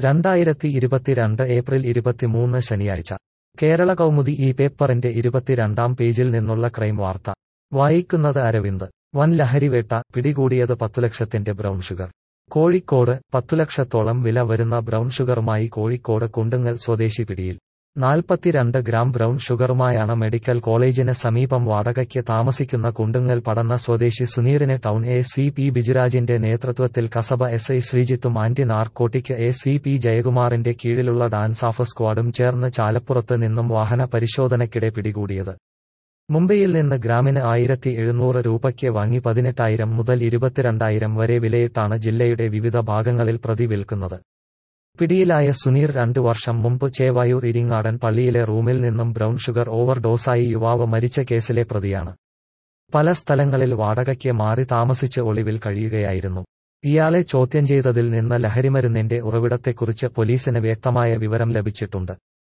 രണ്ടായിരത്തി ഇരുപത്തിരണ്ട് ഏപ്രിൽ ഇരുപത്തിമൂന്ന് ശനിയാഴ്ച കേരള കൗമുദി ഈ പേപ്പറിന്റെ ഇരുപത്തിരണ്ടാം പേജിൽ നിന്നുള്ള ക്രൈം വാർത്ത വായിക്കുന്നത് അരവിന്ദ് വൻ ലഹരിവേട്ട പിടികൂടിയത് പത്തുലക്ഷത്തിന്റെ ബ്രൗൺ ഷുഗർ കോഴിക്കോട് പത്തുലക്ഷത്തോളം വില വരുന്ന ബ്രൗൺ ഷുഗറുമായി കോഴിക്കോട് കുണ്ടുങ്ങൽ സ്വദേശി പിടിയിൽ നാൽപ്പത്തിരണ്ട് ഗ്രാം ബ്രൗൺ ഷുഗറുമായാണ് മെഡിക്കൽ കോളേജിന് സമീപം വാടകയ്ക്ക് താമസിക്കുന്ന കുണ്ടുങ്ങൽ പടന്ന സ്വദേശി സുനീറിനെ ടൗൺ എ സി പി ബിജുരാജിന്റെ നേതൃത്വത്തിൽ കസബ എസ് ഐ ശ്രീജിത്തും anti narcotic A C P ജയകുമാറിന്റെ കീഴിലുള്ള ഡാൻസ് ഓഫ് സ്ക്വാഡും ചേർന്ന് ചാലപ്പുറത്ത് നിന്നും വാഹന പരിശോധനയ്ക്കിടെ പിടികൂടിയത് മുംബൈയിൽ നിന്ന് ഗ്രാമിന് ആയിരത്തി എഴുന്നൂറ് രൂപയ്ക്ക് വാങ്ങി പതിനെട്ടായിരം മുതൽ ഇരുപത്തിരണ്ടായിരം വരെ വിലയിട്ടാണ് ജില്ലയുടെ വിവിധ ഭാഗങ്ങളിൽ പ്രതി വിൽക്കുന്നത് പിടിയിലായ സുനീർ രണ്ടു വർഷം മുമ്പ് ചേവായൂർ ഇരിങ്ങാടൻ പള്ളിയിലെ റൂമിൽ നിന്നും ബ്രൗൺ ഷുഗർ ഓവർ ഡോസായി യുവാവ് മരിച്ച കേസിലെ പ്രതിയാണ് പല സ്ഥലങ്ങളിൽ വാടകയ്ക്ക് മാറി താമസിച്ച് ഒളിവിൽ കഴിയുകയായിരുന്നു ഇയാളെ ചോദ്യം ചെയ്തതിൽ നിന്ന് ലഹരിമരുന്നിന്റെ ഉറവിടത്തെക്കുറിച്ച് പോലീസിന് വ്യക്തമായ വിവരം ലഭിച്ചിട്ടുണ്ട്